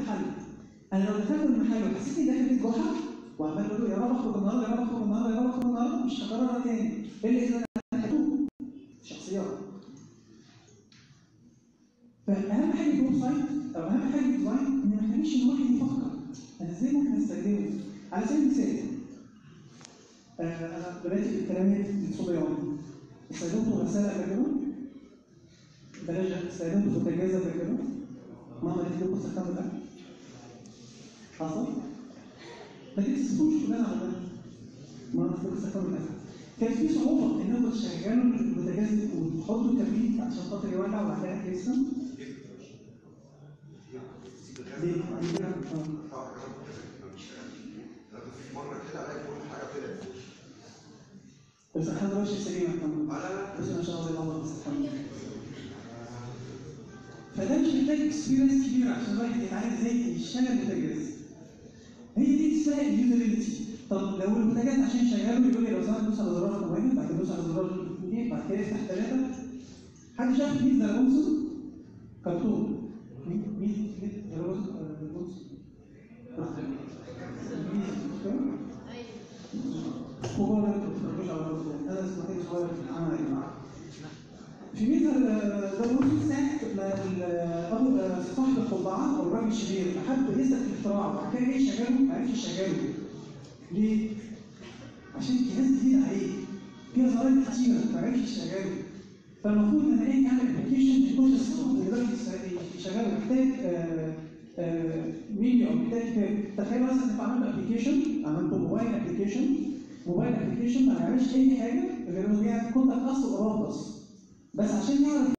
المحل انا لو دخلت المحل وحسيت اني داخل بيت جحا وعمال اقول له يا رب اخرج النهارده يا رب اخرج النهارده يا رب اخرج النهارده مش هكررها تاني الا اذا انا هتوب شخصيات فاهم حاجه في الويب سايت او اهم حاجه في الديزاين ان ما تخليش الواحد يفكر انا ازاي ممكن استخدمه على سبيل المثال آه، انا دلوقتي في الكلام بتصب يومي استخدمته غسالة قبل كده بلاش استخدمته بوتاجازة قبل كده ماما قالت لكم استخدموا ده حصل ما تكسبوش كلنا على ده ماما قالت لكم استخدموا ده كان في صعوبة انكم تشغلوا البوتاجاز وتحطوا كبريت عشان خاطر يولع وبعدها يسخن ليه؟ ليه كده؟ آه. في مره كده الاقي كل حاجه طلعت بس احنا دلوقتي سليمة الحمد لا لله لا بس ما شاء الله زي الله بس الحمد لله فده مش محتاج اكسبيرينس كبيره عشان الواحد يتعلم ازاي يشتغل بوتاجاز هي دي اسمها اليوزابيلتي طب لو البوتاجاز عشان شغاله يقول لي لو سمحت دوس على زرار الموبايل بعد كده دوس على زرار اثنين بعد كده يفتح ثلاثه حد شاف مين ذا بونسون؟ كرتون مين مين مين ذا بونسون؟ هو ده اللي بتتفرجوا على الرسول انا اسمه حاجه صغيره في العمل يا جماعه في مثل ده موجود ساعة ما ابو صاحب القبعه او الراجل الشرير حب يسال في اختراع وبعد كده ايه شغاله ما عرفش يشغله ليه؟ عشان الجهاز جديد عليه فيها زراير كتيره ما عرفش يشغله فالمفروض ان ايه يعمل ابلكيشن يكون الصوت اللي يقدر يشغله محتاج آه، آه، منيو او محتاج تخيل مثلا انت عملت ابلكيشن عملت موبايل ابلكيشن موبايل ابلكيشن ما يعملش اي حاجه غير انه بيعمل كونتاكت اس واباوت اس بس عشان يعرف